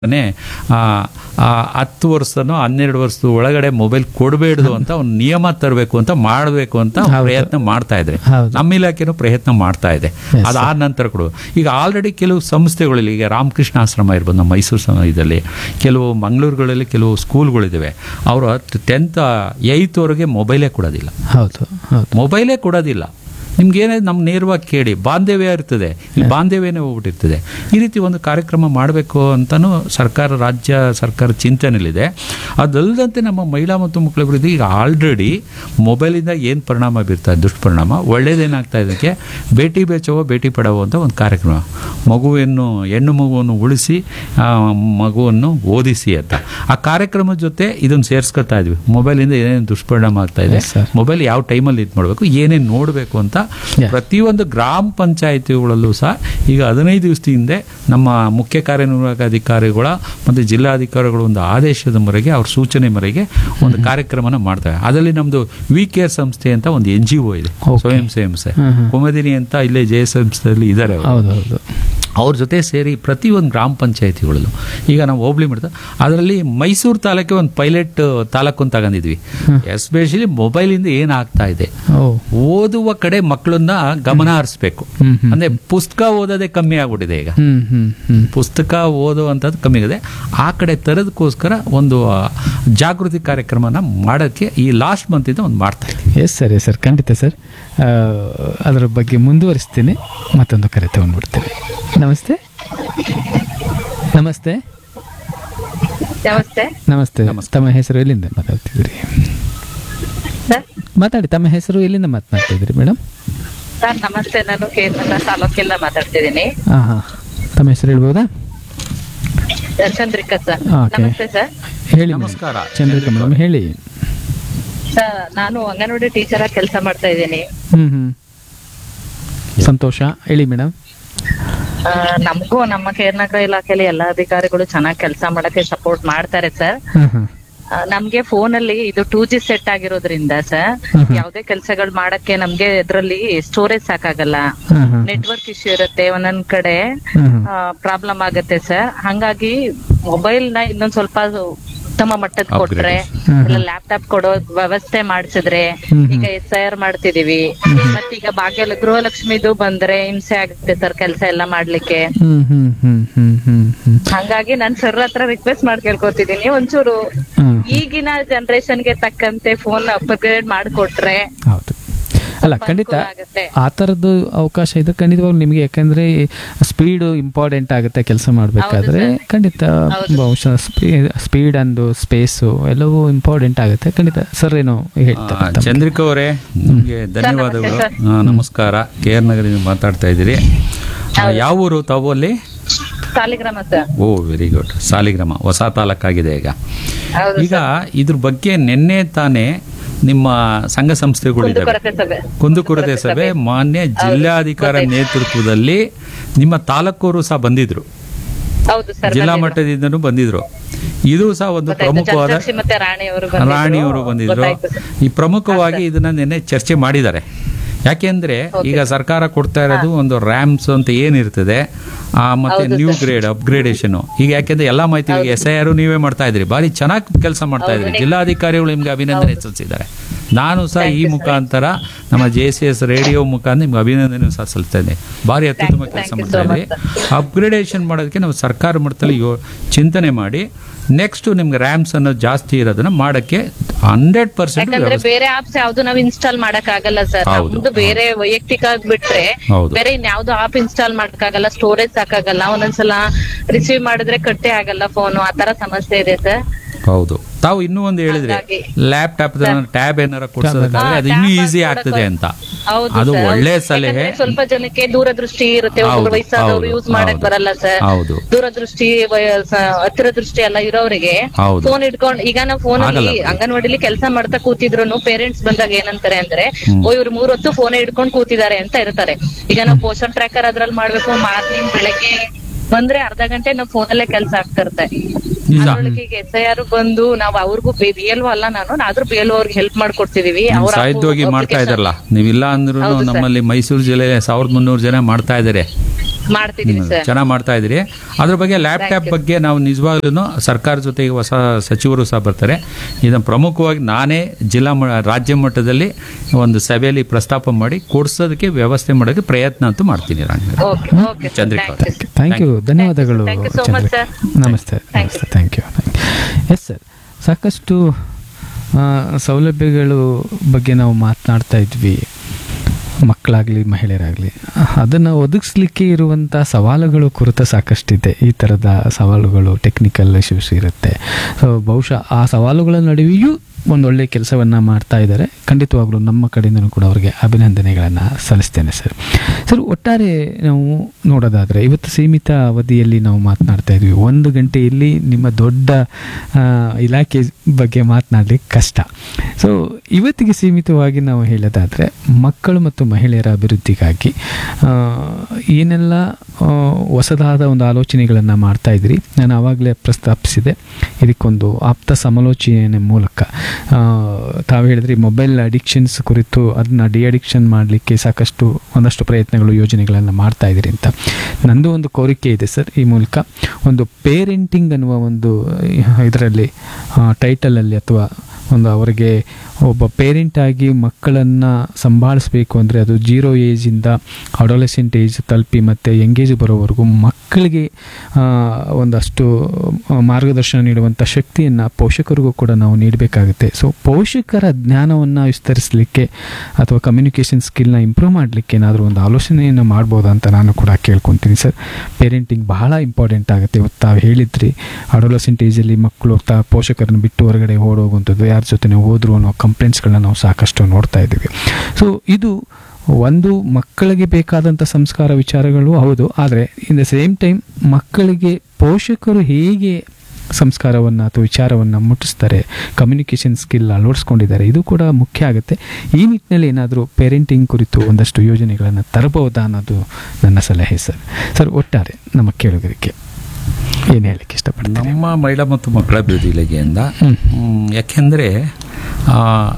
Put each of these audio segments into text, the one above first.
ನೇ, ಆ, ಆ ಹತ್ತು ವರ್ಷನೋ ಹನ್ನೆರಡು ವರ್ಷದ ಒಳಗಡೆ ಮೊಬೈಲ್ ಕೊಡಬೇಡ್ದು ಅಂತ ಒಂದು ನಿಯಮ ತರಬೇಕು ಅಂತ ಮಾಡಬೇಕು ಅಂತ ಹೌದು. ಪ್ರಯತ್ನ ಮಾಡ್ತಾ ಇದ್ರೆ ಹೌದು. ನಮ್ಮ ಇಲಾಖೆನೂ ಪ್ರಯತ್ನ ಮಾಡ್ತಾ ಇದೆ Yes, ಅದಾದ ನಂತರ ಕೊಡು ಈಗ ಆಲ್ರೆಡಿ ಕೆಲವು ಸಂಸ್ಥೆಗಳಲ್ಲಿ ಈಗ ರಾಮಕೃಷ್ಣ ಆಶ್ರಮ ಇರ್ಬೋದು ನಮ್ಮ ಮೈಸೂರು ಸಮ ಇದರಲ್ಲಿ ಕೆಲವು ಮಂಗಳೂರುಗಳಲ್ಲಿ ಕೆಲವು ಸ್ಕೂಲ್ಗಳಿದ್ದಾವೆ ಅವರು ಟೆಂತ್ ಏಯ್ತ್ವರೆಗೆ ಮೊಬೈಲೇ ಕೊಡೋದಿಲ್ಲ ಹೌದು ಹೌದು ಮೊಬೈಲೇ ಕೊಡೋದಿಲ್ಲ ನಿಮ್ಗೆ ಏನೇ ನಮ್ಮ ನೇರವಾಗಿ ಕೇಳಿ ಬಾಂಧವ್ಯ ಇರ್ತದೆ ಇಲ್ಲಿ ಬಾಂಧವ್ಯನೇ ಹೋಗ್ಬಿಟ್ಟಿರ್ತದೆ ಈ ರೀತಿ ಒಂದು ಕಾರ್ಯಕ್ರಮ ಮಾಡಬೇಕು ಅಂತಲೂ ಸರ್ಕಾರ ರಾಜ್ಯ ಸರ್ಕಾರ ಚಿಂತನೆಯಲ್ಲಿದೆ ಅದಲ್ಲದಂತೆ ನಮ್ಮ ಮಹಿಳಾ ಮತ್ತು ಮಕ್ಕಳ ಅಭಿವೃದ್ಧಿ ಈಗ ಆಲ್ರೆಡಿ ಮೊಬೈಲಿಂದ ಏನು ಪರಿಣಾಮ ಬೀರ್ತಾ ಇದೆ ದುಷ್ಪರಿಣಾಮ ಒಳ್ಳೇದೇನಾಗ್ತಾ ಇದಕ್ಕೆ ಬೇಟಿ ಬೇಚವೋ ಬೇಟಿ ಪಡವೋ ಅಂತ ಒಂದು ಕಾರ್ಯಕ್ರಮ ಮಗುವನ್ನು ಹೆಣ್ಣು ಮಗುವನ್ನು ಉಳಿಸಿ ಆ, ಮಗುವನ್ನು ಓದಿಸಿ ಅಂತ ಆ ಕಾರ್ಯಕ್ರಮದ ಜೊತೆ ಇದನ್ನು ಸೇರಿಸ್ಕೊತಾ ಇದ್ವಿ ಮೊಬೈಲಿಂದ ಏನೇನು ದುಷ್ಪರಿಣಾಮ ಆಗ್ತಾ ಇದೆ Yes, sir. ಮೊಬೈಲ್ ಯಾವ ಟೈಮಲ್ಲಿ ಇದು ಮಾಡಬೇಕು ಏನೇನು ನೋಡಬೇಕು ಅಂತ Yeah. ಪ್ರತಿಯೊಂದು ಗ್ರಾಮ ಪಂಚಾಯಿತಿಗಳಲ್ಲೂ ಸಹ ಈಗ ಹದಿನೈದು ದಿವಸದ ಹಿಂದೆ ನಮ್ಮ ಮುಖ್ಯ ಕಾರ್ಯನಿರ್ವಾಹಕ ಅಧಿಕಾರಿಗಳ ಮತ್ತು ಜಿಲ್ಲಾಧಿಕಾರಿಗಳ ಒಂದು ಆದೇಶದ ಮೇರೆಗೆ ಅವ್ರ ಸೂಚನೆ ಮೇರೆಗೆ ಒಂದು ಕಾರ್ಯಕ್ರಮನ ಮಾಡ್ತಾರೆ ಅದರಲ್ಲಿ ನಮ್ಮದು ವಿ ಕೇರ್ ಸಂಸ್ಥೆ ಅಂತ ಒಂದು ಎನ್ ಜಿ ಒ ಇದೆ Okay. ಸ್ವಯಂ ಸಂಸ್ಥೆ ಹ್ಮ್, ಹ್ಮ್. ಕುಮದಿನಿ ಅಂತ ಇಲ್ಲೇ ಜೆ ಸಂಸ್ಥೆಯಲ್ಲಿ ಇದ್ದಾರೆ ಅವರು ಹೌದು ಹೌದು ಅವ್ರ ಜೊತೆ ಸೇರಿ ಪ್ರತಿಯೊಂದು ಗ್ರಾಮ ಪಂಚಾಯತಿಗಳಲ್ಲೂ ಈಗ ನಾವು ಹೋಬಳಿ ಮಾಡ್ತಾ ಅದರಲ್ಲಿ ಮೈಸೂರು ತಾಲೂಕಿಗೆ ಒಂದು ಪೈಲಟ್ ತಾಲೂಕು ಅಂತ ತಗೊಂಡಿದ್ವಿ ಎಸ್ಪೆಷಲಿ ಮೊಬೈಲಿಂದ ಏನಾಗ್ತಾ ಇದೆ ಓ ಓದುವ ಕಡೆ ಮಕ್ಕಳನ್ನ ಗಮನ ಹರಿಸ್ಬೇಕು ಹ್ಮ್, ಹ್ಮ್. ಅಂದ್ರೆ ಪುಸ್ತಕ ಓದೋದೇ ಕಮ್ಮಿ ಆಗ್ಬಿಟ್ಟಿದೆ ಈಗ ಹ್ಮ್ ಹ್ಮ್ ಹ್ಮ್ ಪುಸ್ತಕ ಓದುವಂಥದ್ದು ಕಮ್ಮಿ ಆಗಿದೆ ಆ ಕಡೆ ತರದಕ್ಕೋಸ್ಕರ ಒಂದು ಆ, ಜಾಗೃತಿ ಕಾರ್ಯಕ್ರಮನ ಮಾಡೋಕ್ಕೆ ಈ ಲಾಸ್ಟ್ ಮಂತಿಂದ ಒಂದು ಮಾಡ್ತಾ ಇದ್ದೀವಿ ಎಸ್ ಸರ್ ಎಸ್ ಸರ್ ಖಂಡಿತ ಸರ್ ಆ, ಅದರ ಬಗ್ಗೆ ಮುಂದುವರಿಸ್ತೀನಿ ಮತ್ತೊಂದು ಕರೆ ತಗೊಂಡ್ಬಿಡ್ತೀನಿ ನಮಸ್ತೆ ನಮಸ್ತೆ ನಮಸ್ತೆ ನಮಸ್ತೆ ತಮ್ಮ ಹೆಸರು ಎಲ್ಲಿಂದ ಮಾತಾಡ್ತಿದ್ರಿ ಸರ್ ಮಾತಾಡಿ ತಮ್ಮ ಹೆಸರು ಎಲ್ಲಿಂದ ಮಾತನಾಡ್ತಿದ್ರಿ ಮೇಡಮ್ ಸರ್ ನಮಸ್ತೆ ನಾನು ಕೇರಳ ತಾಲೂಕಿಂದ ಮಾತಾಡ್ತಿದ್ದೀನಿ ಹಾಂ ಹಾಂ ತಮ್ಮ ಹೆಸರು ಹೇಳ್ಬೋದಾ ಚಂದ್ರಿಕಾ ಸರ್ Okay. ನಮಸ್ತೆ ಸರ್ ಹೇಳಿ madam. ನಮಸ್ಕಾರ. ಚಂದ್ರಿಕಾ ಮೇಡಮ್ ಹೇಳಿ ಸರ್ ನಾನು ಅಂಗನವಾಡಿ ಟೀಚರ್ ಆಗಿ ಕೆಲಸ ಮಾಡ್ತಾ ಇದ್ದೀನಿ ಹ್ಮ್ ಹ್ಮ್ ಸಂತೋಷ ಹೇಳಿ ಮೇಡಮ್ ಆ, ನಮಗೂ ನಮ್ಮ ಕೇರನಗರ ಇಲಾಖೆಯಲ್ಲಿ ಎಲ್ಲಾ ಅಧಿಕಾರಿಗಳು ಚೆನ್ನಾಗಿ ಕೆಲಸ ಮಾಡಕ್ಕೆ ಸಪೋರ್ಟ್ ಮಾಡ್ತಾರೆ ಸರ್ ಹಾಂ ಹಾಂ ಆ, ನಮ್ಗೆ ಫೋನ್ ಅಲ್ಲಿ ಇದು ಟೂ ಜಿ ಸೆಟ್ ಆಗಿರೋದ್ರಿಂದ ಸರ್ ಹ್ಮ್ ಹ್ಮ್. ಯಾವ್ದೇ ಕೆಲಸಗಳು ಮಾಡಕ್ಕೆ ನಮ್ಗೆ ಇದ್ರಲ್ಲಿ ಸ್ಟೋರೇಜ್ ಸಾಕಾಗಲ್ಲ ಹಾಂ ಹಾಂ ನೆಟ್ವರ್ಕ್ ಇಶ್ಯೂ ಇರುತ್ತೆ ಒಂದೊಂದ್ ಕಡೆ ಹಾಂ ಹಾಂ ಪ್ರಾಬ್ಲಮ್ ಆಗುತ್ತೆ ಸರ್ ಹಂಗಾಗಿ ಮೊಬೈಲ್ ನ ಇನ್ನೊಂದ್ ಸ್ವಲ್ಪ ಉತ್ತಮ ಮಟ್ಟದ ಕೊಟ್ರೆ ಹ್ಮ್ ಇಲ್ಲ ಲ್ಯಾಪ್ಟಾಪ್ ಕೊಡೋ ವ್ಯವಸ್ಥೆ ಮಾಡಿಸಿದ್ರೆ ಹ್ಮ್ ಈಗ ಎಸ್ ಐ ಆರ್ ಮಾಡ್ತಿದೀವಿ ಮತ್ತೀಗ ಭಾಗ್ಯ ಗೃಹಲಕ್ಷ್ಮಿದು ಬಂದ್ರೆ ಹಿಂಸೆ ಆಗುತ್ತೆ ಸರ್ ಕೆಲಸ ಎಲ್ಲ ಮಾಡ್ಲಿಕ್ಕೆ ಹ್ಮ್ ಹ್ಮ್ ಹ್ಮ್ ಹ್ಮ್ ಹ್ಮ್ ಹ್ಮ್ ಹಂಗಾಗಿ ನಾನ್ ಸರ್ ಹತ್ರ ರಿಕ್ವೆಸ್ಟ್ ಮಾಡಿ ಕೇಳ್ಕೊತಿದೀನಿ ಒಂಚೂರು ಹ್ಮ್ ಈಗಿನ ಜನರೇಷನ್ಗೆ ತಕ್ಕಂತೆ ಫೋನ್ ಅಪ್ಗ್ರೇಡ್ ಮಾಡಿಕೊಟ್ರೆ ಹೌದು ಅಲ್ಲ ಸ್ವಲ್ಪ ಖಂಡಿತ ಅನುಕೂಲ ಆಗುತ್ತೆ. ಆ ಥರದ್ದು ಅವಕಾಶ ಇದೆ ಖಂಡಿತವಾಗ್ಲೂ ನಿಮಗೆ ಯಾಕಂದ್ರೆ ಸ್ಪೀಡು ಇಂಪಾರ್ಟೆಂಟ್ ಆಗುತ್ತೆ ಕೆಲಸ ಮಾಡಬೇಕಾದ್ರೆ ಹೌದು ಖಂಡಿತ ಹೌದು. ಬಹುಶಃ ಸ್ಪೀಡ್ ಅಂದು ಸ್ಪೇಸು ಎಲ್ಲವೂ ಇಂಪಾರ್ಟೆಂಟ್ ಆಗುತ್ತೆ ಖಂಡಿತ ಸರ್ ಏನೋ ಹೇಳ್ತಾರೆ ಆ, ತಮ್ಮ- ಚಂದ್ರಿಕಾ ಅವರೇ ನಿಮಗೆ ಧನ್ಯವಾದಗಳು ಸರ್. ಆ, ನಮಸ್ಕಾರ ಕೆ ಆರ್ ನಗರದಿಂದ ಮಾತಾಡ್ತಾ ಇದ್ದೀರಿ ಆ, ಯಾವ ಊರು ತಾವು ಅಲ್ಲಿ Saligrama sir oh very good Saligrama ಹೊಸ ತಾಲೂಕಾಗಿದೆ ಈಗ ಹೌದು ಈಗ ಇದ್ರ ಬಗ್ಗೆ ನಿನ್ನೆ ತಾನೇ ನಿಮ್ಮ ಸಂಘ ಸಂಸ್ಥೆಗಳಿದ್ದಾವೆ ಕುಂದುಕೊರತೆ ಸಭೆ ಕುಂದುಕೊರತೆ ಸಭೆ ಮಾನ್ಯ ಜಿಲ್ಲಾಧಿಕಾರಿ ಗೊತ್ತಾಯ್ತು. ನೇತೃತ್ವದಲ್ಲಿ ನಿಮ್ಮ ತಾಲೂಕವರು ಸಹ ಬಂದಿದ್ರು ಹೌದು ಸರ್ ಜಿಲ್ಲಾ ಮಟ್ಟದಿಂದನೂ ಬಂದಿದ್ರು ಇದು ಸಹ ಒಂದು ಪ್ರಮುಖವಾದ ಚಂದ್ರಾಕ್ಷಿ ಮತ್ತೆ ರಾಣಿ ಅವರು ರಾಣಿಯವರು ಬಂದಿದ್ರು ಈ ಪ್ರಮುಖವಾಗಿ ಇದನ್ನ ನಿನ್ನೆ ಚರ್ಚೆ ಮಾಡಿದ್ದಾರೆ ಯಾಕೆಂದ್ರೆ ಈಗ ಸರ್ಕಾರ ಕೊಡ್ತಾ ಇರೋದು ಒಂದು ರ್ಯಾಮ್ಸ್ ಅಂತ ಏನಿರ್ತದೆ ಆ ಮತ್ತೆ ನ್ಯೂ ಗ್ರೇಡ್ ಅಪ್ಗ್ರೇಡೇಷನ್ ಈಗ ಯಾಕೆಂದ್ರೆ ಎಲ್ಲಾ ಮಾಹಿತಿ ಎಸ್ ಐ ಆರ್ ನೀವೇ ಮಾಡ್ತಾ ಇದ್ರಿ ಬಾರಿ ಚೆನ್ನಾಗಿ ಕೆಲಸ ಮಾಡ್ತಾ ಇದ್ರಿ ಜಿಲ್ಲಾಧಿಕಾರಿಗಳು ನಿಮ್ಗೆ ಅಭಿನಂದನೆ ಸಲ್ಲಿಸಿದ್ದಾರೆ ನಾನು ಸಹ ಈ ಮುಖಾಂತರ ನಮ್ಮ ಜೆ ಸಿ ಎಸ್ ರೇಡಿಯೋ ಮುಖಾಂತರ ನಿಮ್ಗೆ ಅಭಿನಂದನೆ ಸಹ ಸಲ್ಲಿಸ್ತಾ ಇದ್ದೀನಿ ಭಾರಿ ಅತ್ಯುತ್ತಮ ಕೆಲಸ thank you ಮಾಡ್ತಾ so ಇದ್ರಿ ಅಪ್ಗ್ರೇಡೇಷನ್ ಮಾಡೋದಕ್ಕೆ ನಾವು ಸರ್ಕಾರ ಮಟ್ಟದಲ್ಲಿ ಯೋ ಚಿಂತನೆ ಮಾಡಿ ನೆಕ್ಸ್ಟ್ ನಿಮ್ಗೆ ರ್ಯಾಮ್ಸ್ ಅನ್ನೋದು ಜಾಸ್ತಿ ಇರೋದನ್ನ ಮಾಡಕ್ಕೆ ಹಂಡ್ರೆಡ್ ಪರ್ಸೆಂಟ್ ಯಾಕಂದ್ರೆ ಬೇರೆ ಆಪ್ಸ್ ಯಾವ್ದು ನಾವ್ ಇನ್ಸ್ಟಾಲ್ ಮಾಡಕ್ ಆಗಲ್ಲ ಸರ್ ಹೌದು. ನಮ್ದು ಬೇರೆ ವೈಯಕ್ತಿಕ ಬಿಟ್ರೆ ಹೌದು. ಬೇರೆ ಇನ್ಯಾವ್ದು ಆಪ್ ಇನ್ಸ್ಟಾಲ್ ಮಾಡಕ್ಕಾಗಲ್ಲ ಸ್ಟೋರೇಜ್ ಸಾಕಾಗಲ್ಲ ಒಂದೊಂದ್ಸಲ ರಿಸೀವ್ ಮಾಡಿದ್ರೆ ಕಟ್ಟೆ ಆಗಲ್ಲ ಫೋನ್ ಆತರ ಸಮಸ್ಯೆ ಇದೆ ಸರ್ ಹೌದು ತಾವು ಇನ್ನೂ ಒಂದು ಹೇಳಿದ್ರೆ ಹಾಗಾಗಿ. ಲ್ಯಾಪ್ಟಾಪ್ ಟ್ಯಾಬ್ ಏನಾರ ಕೊಡ್ಸೋದಕ್ಕಾದ್ರೆ ಅದು ಹಾ, ಇನ್ನೂ tab ಈಸಿ ಕೊಡಕ್ಕೆ ಆಗ್ತದೆ ಅಂತ ಹೌದು ಅದು sir. ಒಳ್ಳೆ ಯಾಕಂದ್ರೆ ಸಲಹೆ ಸ್ವಲ್ಪ ಜನಕ್ಕೆ ದೂರದೃಷ್ಟಿ ಇರುತ್ತೆ ಹೌದು, ಒಬ್ಬರು ವಯಸ್ಸಾದವರು ಹೌದು, ಯೂಸ್ ಮಾಡಕ್ ಹೌದು. ಬರಲ್ಲ ಸರ್ ಹೌದು. ದೂರದೃಷ್ಟಿ ವಯ- ಸ- ಹತ್ತಿರ ದೃಷ್ಟಿ ಎಲ್ಲ ಇರೋರಿಗೆ ಹೌದು. ಫೋನ್ ಇಟ್ಕೊಂಡ್ ಈಗ ನಾವು ಫೋನ್ ಅಲ್ಲಿ ಆಗಲ್ಲ. ಅಂಗನವಾಡಿಲಿ ಕೆಲಸ ಮಾಡ್ತಾ ಕೂತಿದ್ರು ಪೇರೆಂಟ್ಸ್ ಬಂದಾಗ ಏನಂತಾರೆ ಅಂದ್ರೆ ಓ ಇವ್ರು ಮೂರ್ ಹೊತ್ತು ಫೋನ್ ಹಿಡ್ಕೊಂಡ್ ಕೂತಿದ್ದಾರೆ ಅಂತ ಇರ್ತಾರೆ ಈಗ ನಾವು ಪೋಷನ್ ಟ್ರ್ಯಾಕರ್ ಅದ್ರಲ್ಲಿ ಮಾಡ್ಬೇಕು ಮಾರ್ನಿಂಗ್ ಬೆಳಗ್ಗೆ ಬಂದ್ರೆ ಅರ್ಧ ಗಂಟೆ ನಾವು ಫೋನಲ್ಲೇ ಕೆಲಸ ಆಗ್ತಾ ಇರುತ್ತೆ ನಿಜ. ಅದ್ರೊಳಗೆ ಈಗ ಎಸ್ ಐ ಆರ್ ಬಂದು ನಾವು ಅವ್ರಿಗೂ ಬಿ ಎಲ್ ಅಲ್ಲ ನಾನು ಆದ್ರೂ ಬಿ ಎಲ್ ಅವ್ರಿಗೆ ಹೆಲ್ಪ್ ಮಾಡ್ಕೊಡ್ತಿದೀವಿ ನೀವು ಅವ್ರ ಸಾಹಿತ್ಯವಾಗಿ ಮಾಡ್ತಾ ಇದ್ದಾರಲ್ಲ ನೀವಿಲ್ಲ ಅಂದ್ರೂ ಹೌದು sir. ನಮ್ಮಲ್ಲಿ ಮೈಸೂರು ಜಿಲ್ಲೆ ಸಾವಿರದ ಮುನ್ನೂರು ಜನ ಮಾಡ್ತಾ ಇದ್ದಾರೆ ಮಾಡ್ತಿದೀವಿ ಸರ್ ಚೆನ್ನಾಗಿ ಮಾಡ್ತಾ ಇದ್ದೀರಿ ಅದ್ರ ಬಗ್ಗೆ ಲ್ಯಾಪ್ಟಾಪ್ ಬಗ್ಗೆ ನಾವು ನಿಜವಾಗ್ಲೂ ಸರ್ಕಾರ ಜೊತೆಗೆ ಹೊಸ ಸಚಿವರು ಸಹ ಬರ್ತಾರೆ ಇದನ್ನು ಪ್ರಮುಖವಾಗಿ ನಾನೇ ಜಿಲ್ಲಾ ಮ- ರಾಜ್ಯ ಮಟ್ಟದಲ್ಲಿ ಒಂದು ಸಭೆಯಲ್ಲಿ ಪ್ರಸ್ತಾಪ ಮಾಡಿ ಕೊಡ್ಸೋದಕ್ಕೆ ವ್ಯವಸ್ಥೆ ಮಾಡೋಕ್ಕೆ ಪ್ರಯತ್ನ ಅಂತೂ ಮಾಡ್ತೀನಿ ನಾನು okay okay sir Chandrika thank you ಅವರೇ. ಥ್ಯಾಂಕ್ ಯು ಧನ್ಯವಾದಗಳು Thank you so much, ಚಂದ್ರಿಕಾ. sir. ನಮಸ್ತೆ Thank ನಮಸ್ತೆ ಥ್ಯಾಂಕ್ ಯು ಎಸ್ ಸರ್ ಸಾಕಷ್ಟು ಆ, ಸೌಲಭ್ಯಗಳು ಬಗ್ಗೆ ನಾವು ಮಾತನಾಡ್ತಾ ಇದ್ವಿ ಮಕ್ಕಳಾಗಲಿ ಮಹಿಳೆಯರಾಗಲಿ ಅದನ್ನು ಒದಗಿಸ್ಲಿಕ್ಕೆ ಇರುವಂಥ ಸವಾಲುಗಳು ಕುರಿತ ಸಾಕಷ್ಟಿದೆ ಈ ಥರದ ಸವಾಲುಗಳು ಟೆಕ್ನಿಕಲ್ ಇಶ್ಯೂಸ್ ಇರುತ್ತೆ ಸೊ ಬಹುಶಃ ಆ ಸವಾಲುಗಳ ನಡುವೆಯೂ ಒಂದೊಳ್ಳೆ ಕೆಲಸವನ್ನು ಮಾಡ್ತಾ ಇದ್ದಾರೆ ಖಂಡಿತವಾಗ್ಲೂ ನಮ್ಮ ಕಡೆಯಿಂದನೂ ಕೂಡ ಅವರಿಗೆ ಅಭಿನಂದನೆಗಳನ್ನು ಸಲ್ಲಿಸ್ತೇನೆ ಸರ್ ಸರ್ ಒಟ್ಟಾರೆ ನಾವು ನೋಡೋದಾದರೆ ಇವತ್ತು ಸೀಮಿತ ಅವಧಿಯಲ್ಲಿ ನಾವು ಮಾತನಾಡ್ತಾ ಇದ್ವಿ ಒಂದು ಗಂಟೆಯಲ್ಲಿ ನಿಮ್ಮ ದೊಡ್ಡ ಆ, ಇಲಾಖೆ ಬಗ್ಗೆ ಮಾತನಾಡಲಿಕ್ಕೆ ಕಷ್ಟ ಸೊ ಇವತ್ತಿಗೆ ಸೀಮಿತವಾಗಿ ನಾವು ಹೇಳೋದಾದರೆ ಮಕ್ಕಳು ಮತ್ತು ಮಹಿಳೆಯರ ಅಭಿವೃದ್ಧಿಗಾಗಿ ಆ, ಏನೆಲ್ಲ ಆ, ಹೊಸದಾದ ಒಂದು ಆಲೋಚನೆಗಳನ್ನು ಮಾಡ್ತಾ ಇದ್ರಿ ನಾನು ಆವಾಗಲೇ ಪ್ರಸ್ತಾಪಿಸಿದೆ ಇದಕ್ಕೊಂದು ಆಪ್ತ ಸಮಾಲೋಚನೆ ಮೂಲಕ ಆ, ತಾವು ಹೇಳಿದ್ರಿ ಮೊಬೈಲ್ ಅಡಿಕ್ಷನ್ಸ್ ಕುರಿತು ಅದನ್ನ ಡಿ ಅಡಿಕ್ಷನ್ ಮಾಡಲಿಕ್ಕೆ ಸಾಕಷ್ಟು ಒಂದಷ್ಟು ಪ್ರಯತ್ನಗಳು ಯೋಜನೆಗಳನ್ನು ಮಾಡ್ತಾ ಇದ್ದೀರಿ ಅಂತ ನಂದು ಒಂದು ಕೋರಿಕೆ ಇದೆ ಸರ್ ಈ ಮೂಲಕ ಒಂದು ಪೇರೆಂಟಿಂಗ್ ಅನ್ನುವ ಒಂದು ಇದರಲ್ಲಿ ಟೈಟಲಲ್ಲಿ ಅಥವಾ ಒಂದು ಅವರಿಗೆ ಒಬ್ಬ ಪೇರೆಂಟ್ ಆಗಿ ಮಕ್ಕಳನ್ನು ಸಂಭಾಳಿಸ್ಬೇಕು ಅಂದರೆ ಅದು ಜೀರೋ ಏಜಿಂದ ಅಡೋಲೆಸೆಂಟ್ ಏಜ್ ತಲುಪಿ ಮತ್ತು ಎಂಗೇಜ್ ಬರೋವರೆಗೂ ಮಕ್ಕಳಿಗೆ ಆ, ಒಂದಷ್ಟು ಆ, ಮಾರ್ಗದರ್ಶನ ನೀಡುವಂಥ ಶಕ್ತಿಯನ್ನು ಪೋಷಕರಿಗೂ ಕೂಡ ನಾವು ನೀಡಬೇಕಾಗುತ್ತೆ ಸೊ ಪೋಷಕರ ಜ್ಞಾನವನ್ನು ವಿಸ್ತರಿಸಲಿಕ್ಕೆ ಅಥವಾ ಕಮ್ಯುನಿಕೇಷನ್ ಸ್ಕಿಲ್ನ ಇಂಪ್ರೂವ್ ಮಾಡಲಿಕ್ಕೆ ಏನಾದರೂ ಒಂದು ಆಲೋಚನೆಯನ್ನು ಮಾಡ್ಬೋದಾ ಅಂತ ನಾನು ಕೂಡ ಕೇಳ್ಕೊತೀನಿ ಸರ್ ಪೇರೆಂಟಿಂಗ್ ಬಹಳ ಇಂಪಾರ್ಟೆಂಟ್ ಆಗುತ್ತೆ ಇವತ್ತು ತಾವು ಹೇಳಿದ್ರಿ ಅಡೋಲಸೆಂಟ್ ಏಜಲ್ಲಿ ಮಕ್ಕಳು ತಾ ಪೋಷಕರನ್ನು ಬಿಟ್ಟು ಹೊರಗಡೆ ಓಡೋಗುವಂಥದ್ದು ಯಾರ ಜೊತೆ ಹೋದ್ರು ಅನ್ನೋ ಕಂಪ್ಲೇಂಟ್ಸ್ಗಳನ್ನ ನಾವು ಸಾಕಷ್ಟು ನೋಡ್ತಾ ಇದ್ದೀವಿ ಸೊ ಇದು ಒಂದು ಮಕ್ಕಳಿಗೆ ಬೇಕಾದಂಥ ಸಂಸ್ಕಾರ ವಿಚಾರಗಳು ಹೌದು ಆದರೆ ಇನ್ ದ ಸೇಮ್ ಟೈಮ್ ಮಕ್ಕಳಿಗೆ ಪೋಷಕರು ಹೇಗೆ ಸಂಸ್ಕಾರವನ್ನು ಅಥವಾ ವಿಚಾರವನ್ನು ಮುಟ್ಟಿಸ್ತಾರೆ ಕಮ್ಯುನಿಕೇಷನ್ ಸ್ಕಿಲ್ ಅಳವಡಿಸ್ಕೊಂಡಿದ್ದಾರೆ ಇದು ಕೂಡ ಮುಖ್ಯ ಆಗುತ್ತೆ ಈ ನಿಟ್ಟಿನಲ್ಲಿ ಏನಾದರೂ ಪೇರೆಂಟಿಂಗ್ ಕುರಿತು ಒಂದಷ್ಟು ಯೋಜನೆಗಳನ್ನು ತರಬಹುದಾ ಅನ್ನೋದು ನನ್ನ ಸಲಹೆ ಸರ್ ಸರ್ ಒಟ್ಟಾರೆ ನಮ್ಮ ಕೇಳುಗರಿಗೆ ಏನು ಹೇಳಕ್ಕೆ ಇಷ್ಟಪಡ್ತೀನಿ ನಮ್ಮ ಮಹಿಳಾ ಮತ್ತು ಮಕ್ಕಳ ಅಭಿವೃದ್ಧಿ ಇಲಾಖೆಯಿಂದ ಹ್ಮ್. ಮ್, ಯಾಕೆಂದ್ರೆ ಆ,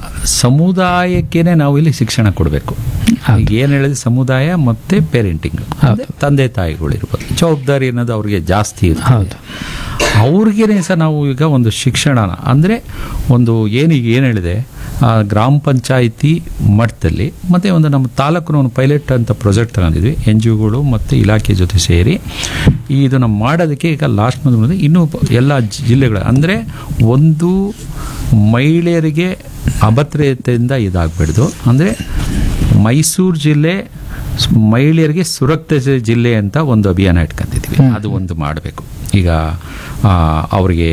ಸಮುದಾಯಕ್ಕೇನೆ ನಾವು ಇಲ್ಲಿ ಶಿಕ್ಷಣ ಕೊಡಬೇಕು ಈಗ ಏನು ಹೇಳಿದ್ರೆ ಸಮುದಾಯ ಮತ್ತೆ ಪೇರೆಂಟಿಂಗ್ ಹೌದು. ತಂದೆ ತಾಯಿಗಳಿರ್ಬೋದು ಜವಾಬ್ದಾರಿ ಅನ್ನೋದು ಅವ್ರಿಗೆ ಜಾಸ್ತಿ ಇರುತ್ತೆ ಹೌದು ಅವ್ರಿಗೇನೆ ಸಹ ನಾವು ಈಗ ಒಂದು ಶಿಕ್ಷಣನ ಅಂದರೆ ಒಂದು ಏನೀಗ ಏನು ಹೇಳಿದೆ ಆ, ಗ್ರಾಮ ಪಂಚಾಯಿತಿ ಮಟ್ಟದಲ್ಲಿ ಮತ್ತು ಒಂದು ನಮ್ಮ ತಾಲೂಕಿನ ಒಂದು ಪೈಲಟ್ ಅಂತ ಪ್ರಾಜೆಕ್ಟ್ ತಗೊಂಡಿದ್ವಿ ಎನ್ ಜಿ ಒಗಳು ಮತ್ತು ಇಲಾಖೆ ಜೊತೆ ಸೇರಿ ಈ ಇದನ್ನು ಮಾಡೋದಕ್ಕೆ ಈಗ ಲಾಸ್ಟ್ ಮಂತ್ ಇನ್ನೂ ಪ- ಎಲ್ಲ ಜಿಲ್ಲೆಗಳು ಅಂದರೆ ಒಂದು ಮಹಿಳೆಯರಿಗೆ ಅಭದ್ರತೆಯಿಂದ ಇದಾಗಬಾರ್ದು ಅಂದರೆ ಮೈಸೂರು ಜಿಲ್ಲೆ ಸ್- ಮಹಿಳೆಯರಿಗೆ ಸುರಕ್ಷಿತ ಜಿಲ್ಲೆ ಅಂತ ಒಂದು ಅಭಿಯಾನ ಇಟ್ಕೊಂತಿದ್ವಿ ಅದು ಒಂದು ಮಾಡಬೇಕು ಈಗ ಆ, ಅವ್ರಿಗೆ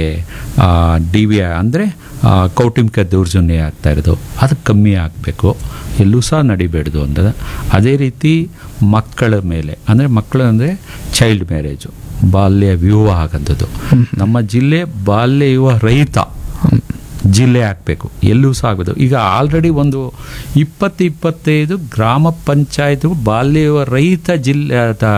ಡಿ ವಿ ಅಂದರೆ ಕೌಟುಂಬಿಕ ದೌರ್ಜನ್ಯ ಆಗ್ತಾ ಇರೋದು ಅದು ಕಮ್ಮಿ ಆಗಬೇಕು ಎಲ್ಲೂ ಸಹ ನಡಿಬೇಡ್ದು ಅಂತ ಅದೇ ರೀತಿ ಮಕ್ಕಳ ಮೇಲೆ ಅಂದರೆ ಮಕ್ಕಳು ಅಂದರೆ ಚೈಲ್ಡ್ ಮ್ಯಾರೇಜು ಬಾಲ್ಯ ವಿವಾಹ ಆಗಂಥದ್ದು ನಮ್ಮ ಜಿಲ್ಲೆ ಬಾಲ್ಯ ವಿವಾಹ ರಹಿತ ಜಿಲ್ಲೆ ಆಗಬೇಕು ಎಲ್ಲೂ ಸಹ ಆಗೋದು ಈಗ ಆಲ್ರೆಡಿ ಒಂದು ಇಪ್ಪತ್ತು ಇಪ್ಪತ್ತೈದು ಗ್ರಾಮ ಪಂಚಾಯತ್ ಬಾಲ್ಯ ವಿವಾಹ ರಹಿತ ಜಿಲ್ಲೆ ಆ,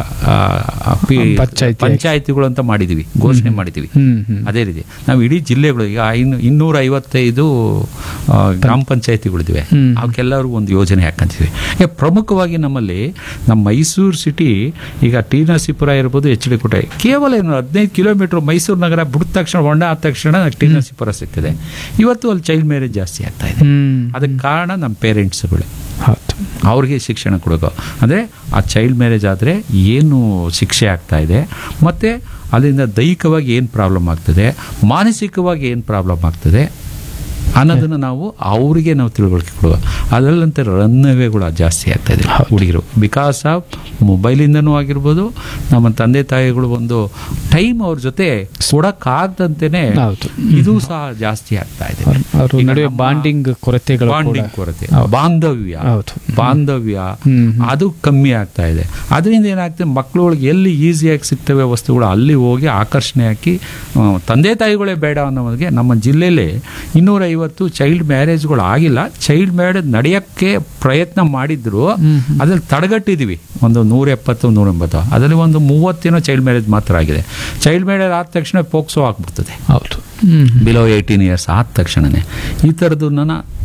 ಆ, ಪಿ- ಪಂಚಾಯ್ತಿ. ಪಂಚಾಯತಿಗಳು ಅಂತ ಮಾಡಿದೀವಿ ಘೋಷಣೆ ಮಾಡಿದೀವಿ ಹ್ಮ್ ಹ್ಮ್ ಅದೇ ರೀತಿ ನಾವು ಇಡೀ ಜಿಲ್ಲೆಗಳು ಈಗ ಐನು ಇನ್ನೂರ ಐವತ್ತೈದು ಆ, ಗ್ರಾಮ ಪಂಚಾಯತಿಗಳಿವೆ ಹ್ಮ್. ಅವಕ್ಕೆಲ್ಲರಿಗೂ ಒಂದು ಯೋಜನೆ ಹಾಕಂತೀವಿ ಈಗ ಪ್ರಮುಖವಾಗಿ ನಮ್ಮಲ್ಲಿ ನಮ್ಮ ಮೈಸೂರು ಸಿಟಿ ಈಗ ಟಿ ನರಸೀಪುರ ಇರ್ಬೋದು ಎಚ್ ಡಿ ಕೋಟೆ ಕೇವಲ ಏನು ಹದಿನೈದು ಕಿಲೋಮೀಟರ್ ಮೈಸೂರು ನಗರ ಬಿಡಿದ ತಕ್ಷಣ ಹೊಂಡ ಆದ ತಕ್ಷಣ ಟಿ ನರಸೀಪುರ ಸಿಗ್ತದೆ ಇವತ್ತು ಅಲ್ಲಿ ಚೈಲ್ಡ್ ಮ್ಯಾರೇಜ್ ಜಾಸ್ತಿ ಆಗ್ತಾ ಇದೆ ಹ್ಮ್ ಅದಕ್ಕೆ ಕಾರಣ ನಮ್ಮ ಪೇರೆಂಟ್ಸ್ಗಳು ಹೌದು ಅವ್ರಿಗೆ ಶಿಕ್ಷಣ ಕೊಡೋದು ಅಂದರೆ ಆ ಚೈಲ್ಡ್ ಮ್ಯಾರೇಜ್ ಆದರೆ ಏನು ಶಿಕ್ಷೆ ಆಗ್ತಾ ಇದೆ ಮತ್ತು ಅಲ್ಲಿಂದ ದೈಹಿಕವಾಗಿ ಏನು ಪ್ರಾಬ್ಲಮ್ ಆಗ್ತದೆ ಮಾನಸಿಕವಾಗಿ ಏನು ಪ್ರಾಬ್ಲಮ್ ಆಗ್ತದೆ ಅನ್ನೋದನ್ನು ನಾವು ಅವರಿಗೆ ನಾವು ತಿಳುವಳಿಕೆ ಕೊಡುವ ಅದರಲ್ಲಂತೆ ರನ್ ಅವೇಗಳು ಜಾಸ್ತಿ ಆಗ್ತಾ ಇದೆ ಹೌದು. ಹುಡುಗಿರು ಬಿಕಾಸ್ ಆಫ್ ಮೊಬೈಲಿಂದನೂ ಆಗಿರ್ಬೋದು ನಮ್ಮ ತಂದೆ ತಾಯಿಗಳು ಒಂದು ಟೈಮ್ ಅವ್ರ ಜೊತೆ ಕೊಡಕ್ಕಾಗ್ದಂತೆಯೇ ಹೌದು. ಇದು ಸಹ ಜಾಸ್ತಿ ಆಗ್ತಾ ಇದೆ ಅವ್ರ ಈಗ ನಡುವೆ ನಮ್ಮ ಬಾಂಡಿಂಗ್ ಕೊರತೆಗಳು ಕೂಡ- ಬಾಂಡಿಂಗ್ ಕೊರತೆ ಹೌದು. ಬಾಂಧವ್ಯ ಹೌದು. ಬಾಂಧವ್ಯ ಹ್ಮ್, ಹ್ಮ್. ಅದು ಕಮ್ಮಿ ಆಗ್ತಾ ಇದೆ ಅದರಿಂದ ಏನಾಗ್ತದೆ ಮಕ್ಕಳುಗಳಿಗೆ ಎಲ್ಲಿ ಈಸಿಯಾಗಿ ಸಿಗ್ತವೆ ವಸ್ತುಗಳು ಅಲ್ಲಿ ಹೋಗಿ ಆಕರ್ಷಣೆ ಹಾಕಿ ಆ, ತಂದೆ ತಾಯಿಗಳೇ ಬೇಡ ಅನ್ನೋರಿಗೆ ನಮ್ಮ ಜಿಲ್ಲೆಯಲ್ಲಿ ಇನ್ನೂರೈವತ್ತು ಚೈಲ್ಡ್ ಮ್ಯಾರೇಜ್ಗಳು ಆಗಿಲ್ಲ ಚೈಲ್ಡ್ ಮ್ಯಾರೇಜ್ ನಡೆಯೋಕ್ಕೆ ಪ್ರಯತ್ನ ಮಾಡಿದ್ರು ಅದ್ರಲ್ಲಿ ತಡೆಗಟ್ಟಿದೀವಿ ಒಂದು ನೂರ ಎಪ್ಪತ್ತು ನೂರ ಎಂಬತ್ತು ಅದರಲ್ಲಿ ಒಂದು ಮೂವತ್ತೇನೋ ಚೈಲ್ಡ್ ಮ್ಯಾರೇಜ್ ಮಾತ್ರ ಆಗಿದೆ ಚೈಲ್ಡ್ ಮ್ಯಾರೇಜ್ ಆದ ತಕ್ಷಣ ಪೋಕ್ಸೋ ಆಗ್ಬಿಡ್ತದೆ ಹೌದು ಹ್ಮ್ ಬಿಲೋ ಏಯ್ಟೀನ್ ಇಯರ್ಸ್ ಆದ ತಕ್ಷಣನೇ ಈ ಥರದನ್ನ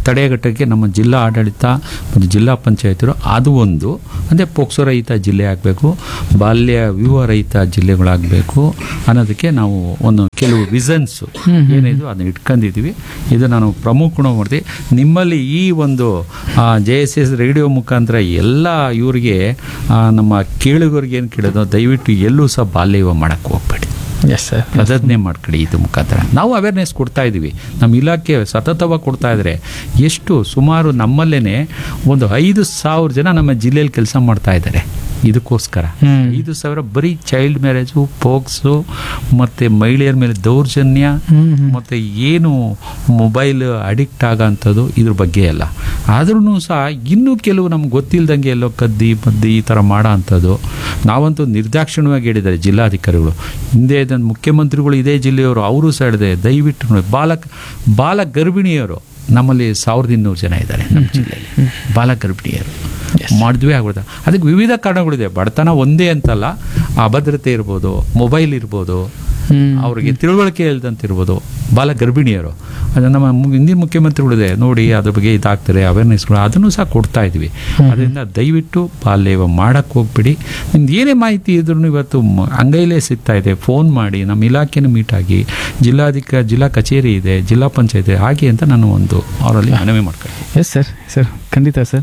ತಡೆಗಟ್ಟಕ್ಕೆ ನಮ್ಮ ಜಿಲ್ಲಾ ಆಡಳಿತ ಮತ್ತು ಜಿಲ್ಲಾ ಪಂಚಾಯತರು ಅದು ಒಂದು ಅಂದರೆ ಪೋಕ್ಸೋ ರಹಿತ ಜಿಲ್ಲೆ ಆಗಬೇಕು ಬಾಲ್ಯ ವಿವಾಹ ರಹಿತ ಜಿಲ್ಲೆಗಳಾಗಬೇಕು ಅನ್ನೋದಕ್ಕೆ ನಾವು ಒಂದು ಕೆಲವು ವಿಸನ್ಸು ಏನಿದು ಅದನ್ನ ಇಟ್ಕೊಂಡಿದ್ದೀವಿ ಇದು ನಾನು ಪ್ರಮುಖ ಮಾಡ್ತೀವಿ ನಿಮ್ಮಲ್ಲಿ ಈ ಒಂದು ಜೆ ಎಸ್ ಎಸ್ ರೇಡಿಯೋ ಮುಖಾಂತರ ಎಲ್ಲ ಇವರಿಗೆ ಆ, ನಮ್ಮ ಕೇಳುಗರಿಗೆ ಏನು ಕೇಳೋದು ದಯವಿಟ್ಟು ಎಲ್ಲೂ ಸಹ ಬಾಲ್ಯ ವಿವಾಹ ಮಾಡೋಕ್ಕೆ ಹೋಗ್ಬೇಡಿ ಎಸ್ ಸರ್ ಪ್ರತಿಜ್ಞೆ ಮಾಡ್ಕೊಳ್ಳಿ ಇದು ಮುಖಾಂತರ ನಾವು ಅವೇರ್ನೆಸ್ ಕೊಡ್ತಾ ಇದ್ದೀವಿ ನಮ್ಮ ಇಲಾಖೆ ಸತತವಾಗಿ ಕೊಡ್ತಾ ಇದ್ದಾರೆ ಎಷ್ಟು ಸುಮಾರು ನಮ್ಮಲ್ಲೇ ಒಂದು ಐದು ಸಾವಿರ ಜನ ನಮ್ಮ ಜಿಲ್ಲೆಯಲ್ಲಿ ಕೆಲಸ ಮಾಡ್ತಾ ಇದ್ದಾರೆ ಇದಕ್ಕೋಸ್ಕರ ಹ್ಮ್. ಐದು ಸಾವಿರ ಬರೀ ಚೈಲ್ಡ್ ಮ್ಯಾರೇಜು ಪೋಕ್ಸು ಮತ್ತು ಮಹಿಳೆಯರ ಮೇಲೆ ದೌರ್ಜನ್ಯ ಹ್ಮ್, ಹ್ಮ್. ಮತ್ತು ಏನು ಮೊಬೈಲ್ ಅಡಿಕ್ಟ್ ಆಗೋಂಥದ್ದು ಇದ್ರ ಬಗ್ಗೆ ಎಲ್ಲ ಆದ್ರೂ ಸಹ ಇನ್ನೂ ಕೆಲವು ನಮ್ಗೆ ಗೊತ್ತಿಲ್ದಂಗೆ ಎಲ್ಲೋ ಕದ್ದಿ ಮದ್ದಿ ಈ ಥರ ಮಾಡೋ ಅಂಥದ್ದು ನಾವಂತೂ ನಿರ್ದಾಕ್ಷಿಣ್ಯವಾಗಿ ಹೇಳಿದ್ದಾರೆ ಜಿಲ್ಲಾಧಿಕಾರಿಗಳು ಹಿಂದೆ ಇದನ್ನು ಮುಖ್ಯಮಂತ್ರಿಗಳು ಇದೇ ಜಿಲ್ಲೆಯವರು ಅವರು ಸಹ ಹೇಳಿದೆ ದಯವಿಟ್ಟು ನೋಡಿ ಬಾಲ ಬಾಲ ಗರ್ಭಿಣಿಯರು ನಮ್ಮಲ್ಲಿ ಸಾವಿರದ ಇನ್ನೂರು ಜನ ಇದ್ದಾರೆ ನಮ್ಮ ಜಿಲ್ಲೆಯಲ್ಲಿ ಬಾಲ ಗರ್ಭಿಣಿಯರು ಮಾಡಿದ್ವಿ ಆಗ್ಬಿಡ್ತಾರೆ ಅದಕ್ಕೆ ವಿವಿಧ ಕಾರಣಗಳಿದೆ ಬಡತನ ಒಂದೇ ಅಂತಲ್ಲ ಅಭದ್ರತೆ ಇರ್ಬೋದು ಮೊಬೈಲ್ ಇರ್ಬೋದು ಹ್ಮ್. ಅವರಿಗೆ ತಿಳುವಳಿಕೆ ಇಲ್ದಂತಿರ್ಬೋದು ಬಾಲ ಗರ್ಭಿಣಿಯರು ಅದು ನಮ್ಮ ಮು- ಹಿಂದಿನ ಮುಖ್ಯಮಂತ್ರಿಗಳಿದೆ ನೋಡಿ ಅದ್ರ ಬಗ್ಗೆ ಇದಾಗ್ತಾರೆ ಅವೇರ್ನೆಸ್ಗಳು ಅದನ್ನು ಸಹ ಕೊಡ್ತಾ ಇದ್ವಿ ಅದರಿಂದ ದಯವಿಟ್ಟು ಬಾಲ್ಯ ಮಾಡಕ್ಕೆ ಹೋಗ್ಬಿಡಿ ನಿಮ್ದು ಏನೇ ಮಾಹಿತಿ ಇದ್ರೂ ಇವತ್ತು ಮ- ಅಂಗೈಲೇ ಸಿಗ್ತಾ ಇದೆ ಫೋನ್ ಮಾಡಿ ನಮ್ಮ ಇಲಾಖೆನ ಮೀಟ್ ಆಗಿ ಜಿಲ್ಲಾಧಿಕ ಜಿಲ್ಲಾ ಕಚೇರಿ ಇದೆ ಜಿಲ್ಲಾ ಪಂಚಾಯತ್ ಹಾಗೆ ಅಂತ ನಾನು ಒಂದು ಅವರಲ್ಲಿ ಮನವಿ ಮಾಡ್ತೀನಿ ಎಸ್ ಸರ್ ಸರ್ ಖಂಡಿತ ಸರ್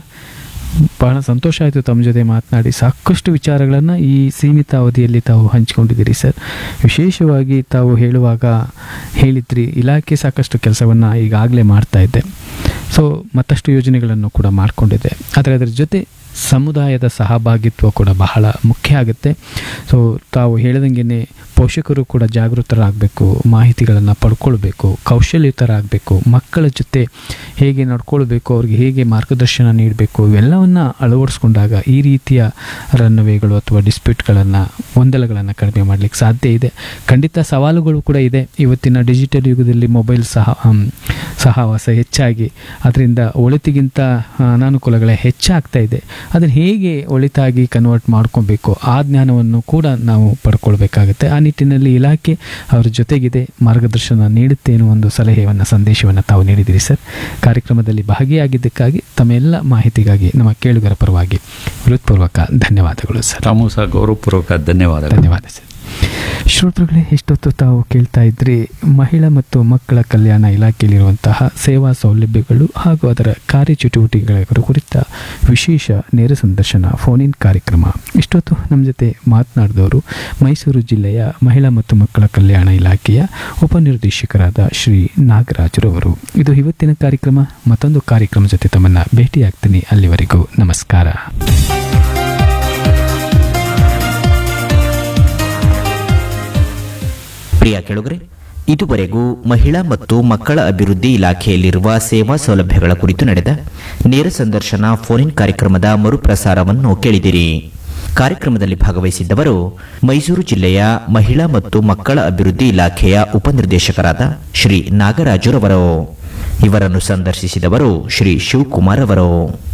ಬಹಳ ಸಂತೋಷ ಆಯಿತು ತಮ್ಮ ಜೊತೆ ಮಾತನಾಡಿ ಸಾಕಷ್ಟು ವಿಚಾರಗಳನ್ನು ಈ ಸೀಮಿತ ಅವಧಿಯಲ್ಲಿ ತಾವು ಹಂಚಿಕೊಂಡಿದ್ದೀರಿ ಸರ್ ವಿಶೇಷವಾಗಿ ತಾವು ಹೇಳುವಾಗ ಹೇಳಿದ್ರಿ ಇಲಾಖೆ ಸಾಕಷ್ಟು ಕೆಲಸವನ್ನು ಈಗಾಗಲೇ ಮಾಡ್ತಾ ಇದ್ದೆ ಸೊ ಮತ್ತಷ್ಟು ಯೋಜನೆಗಳನ್ನು ಕೂಡ ಮಾಡಿಕೊಂಡಿದೆ ಆದರೆ ಅದರ ಜೊತೆ ಸಮುದಾಯದ ಸಹಭಾಗಿತ್ವ ಕೂಡ ಬಹಳ ಮುಖ್ಯ ಆಗುತ್ತೆ ಸೊ ತಾವು ಹೇಳಿದಂಗೆ ಪೋಷಕರು ಕೂಡ ಜಾಗೃತರಾಗಬೇಕು ಮಾಹಿತಿಗಳನ್ನು ಪಡ್ಕೊಳ್ಬೇಕು ಕೌಶಲ್ಯಯುತರಾಗಬೇಕು ಮಕ್ಕಳ ಜೊತೆ ಹೇಗೆ ನಡ್ಕೊಳ್ಬೇಕು ಅವ್ರಿಗೆ ಹೇಗೆ ಮಾರ್ಗದರ್ಶನ ನೀಡಬೇಕು ಇವೆಲ್ಲವನ್ನು ಅಳವಡಿಸ್ಕೊಂಡಾಗ ಈ ರೀತಿಯ ರನ್ವೇಗಳು ಅಥವಾ ಡಿಸ್ಪ್ಯೂಟ್ಗಳನ್ನು ಗೊಂದಲಗಳನ್ನು ಕಡಿಮೆ ಮಾಡಲಿಕ್ಕೆ ಸಾಧ್ಯ ಇದೆ ಖಂಡಿತ ಸವಾಲುಗಳು ಕೂಡ ಇದೆ ಇವತ್ತಿನ ಡಿಜಿಟಲ್ ಯುಗದಲ್ಲಿ ಮೊಬೈಲ್ ಸಹ ಆಮ್, ಸಹವಾಸ ಹೆಚ್ಚಾಗಿ ಅದರಿಂದ ಒಳಿತಿಗಿಂತ ಆ, ಅನಾನುಕೂಲಗಳೇ ಹೆಚ್ಚಾಗ್ತಾ ಇದೆ ಅದನ್ನು ಹೇಗೆ ಒಳಿತಾಗಿ ಕನ್ವರ್ಟ್ ಮಾಡ್ಕೊಬೇಕು ಆ ಜ್ಞಾನವನ್ನು ಕೂಡ ನಾವು ಪಡ್ಕೊಳ್ಬೇಕಾಗುತ್ತೆ ಆ ನಿಟ್ಟಿನಲ್ಲಿ ಇಲಾಖೆ ಅವರ ಜೊತೆಗಿದೆ ಮಾರ್ಗದರ್ಶನ ನೀಡುತ್ತೆ ಅನ್ನೋ ಒಂದು ಸಲಹೆಯನ್ನು ಸಂದೇಶವನ್ನು ತಾವು ನೀಡಿದಿರಿ ಸರ್ ಕಾರ್ಯಕ್ರಮದಲ್ಲಿ ಭಾಗಿಯಾಗಿದ್ದಕ್ಕಾಗಿ ತಮ್ಮೆಲ್ಲ ಮಾಹಿತಿಗಾಗಿ ನಮ್ಮ ಕೇಳುಗರ ಪರವಾಗಿ ಹೃತ್ಪೂರ್ವಕ ಧನ್ಯವಾದಗಳು ಸರ್ ತಾಮೂ ಸಹ ಗೌರವಪೂರ್ವಕ ಧನ್ಯವಾದಗಳು ಧನ್ಯವಾದ ಸರ್ ಶ್ರೋತೃಗಳೇ ಇಷ್ಟೊತ್ತು ತಾವು ಕೇಳ್ತಾ ಇದ್ರಿ ಮಹಿಳಾ ಮತ್ತು ಮಕ್ಕಳ ಕಲ್ಯಾಣ ಇಲಾಖೆಯಲ್ಲಿರುವಂತಹ ಸೇವಾ ಸೌಲಭ್ಯಗಳು ಹಾಗೂ ಅದರ ಕಾರ್ಯಚಟುವಟಿಕೆಗಳ ಕುರಿತ ವಿಶೇಷ ನೇರ ಸಂದರ್ಶನ ಫೋನ್ ಇನ್ ಕಾರ್ಯಕ್ರಮ ಇಷ್ಟೊತ್ತು ನಮ್ಮ ಜೊತೆ ಮಾತನಾಡಿದವರು ಮೈಸೂರು ಜಿಲ್ಲೆಯ ಮಹಿಳಾ ಮತ್ತು ಮಕ್ಕಳ ಕಲ್ಯಾಣ ಇಲಾಖೆಯ ಉಪನಿರ್ದೇಶಕರಾದ ಶ್ರೀ ನಾಗರಾಜರವರು ಇದು ಇವತ್ತಿನ ಕಾರ್ಯಕ್ರಮ ಮತ್ತೊಂದು ಕಾರ್ಯಕ್ರಮ ಜೊತೆ ತಮ್ಮನ್ನು ಭೇಟಿಯಾಗ್ತೀನಿ ಅಲ್ಲಿವರೆಗೂ ನಮಸ್ಕಾರ ಪ್ರಿಯ ಕೆಳಗರೆ ಇದುವರೆಗೂ ಮಹಿಳಾ ಮತ್ತು ಮಕ್ಕಳ ಅಭಿವೃದ್ಧಿ ಇಲಾಖೆಯಲ್ಲಿರುವ ಸೇವಾ ಸೌಲಭ್ಯಗಳ ಕುರಿತು ನಡೆದ ನೇರ ಸಂದರ್ಶನ ಫೋನ್ ಇನ್ ಕಾರ್ಯಕ್ರಮದ ಮರುಪ್ರಸಾರವನ್ನು ಕೇಳಿದಿರಿ ಕಾರ್ಯಕ್ರಮದಲ್ಲಿ ಭಾಗವಹಿಸಿದ್ದವರು ಮೈಸೂರು ಜಿಲ್ಲೆಯ ಮಹಿಳಾ ಮತ್ತು ಮಕ್ಕಳ ಅಭಿವೃದ್ಧಿ ಇಲಾಖೆಯ ಉಪನಿರ್ದೇಶಕರಾದ ಶ್ರೀ ನಾಗರಾಜುರವರು ಇವರನ್ನು ಸಂದರ್ಶಿಸಿದವರು ಶ್ರೀ ಶಿವಕುಮಾರ್ ಅವರು